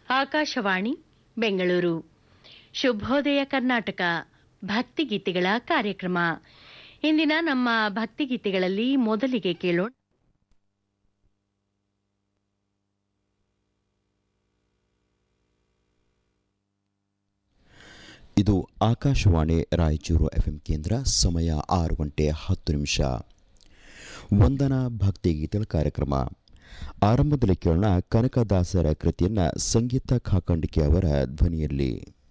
ಆಕಾಶವಾಣಿ ಬೆಂಗಳೂರು ಶುಭೋದಯ ಕರ್ನಾಟಕ ಭಕ್ತಿಗೀತೆಗಳ ಕಾರ್ಯಕ್ರಮ ಇಂದಿನ ನಮ್ಮ ಭಕ್ತಿಗೀತೆಗಳಲ್ಲಿ ಮೊದಲಿಗೆ ಕೇಳೋಣ ಇದು ಆಕಾಶವಾಣಿ ರಾಯಚೂರು ಎಫ್ಎಂ ಕೇಂದ್ರ ಸಮಯ ಆರು ಗಂಟೆ ಹತ್ತು ನಿಮಿಷ ವಂದನಾ ಭಕ್ತಿಗೀತೆಗಳ ಕಾರ್ಯಕ್ರಮ ಆರಂಭದಲ್ಲಿ ಕೇಳೋಣ ಕನಕದಾಸರ ಕೃತಿಯನ್ನ ಸಂಗೀತ ಖಾಕಂಡಿಕೆ ಅವರ ಧ್ವನಿಯಲ್ಲಿ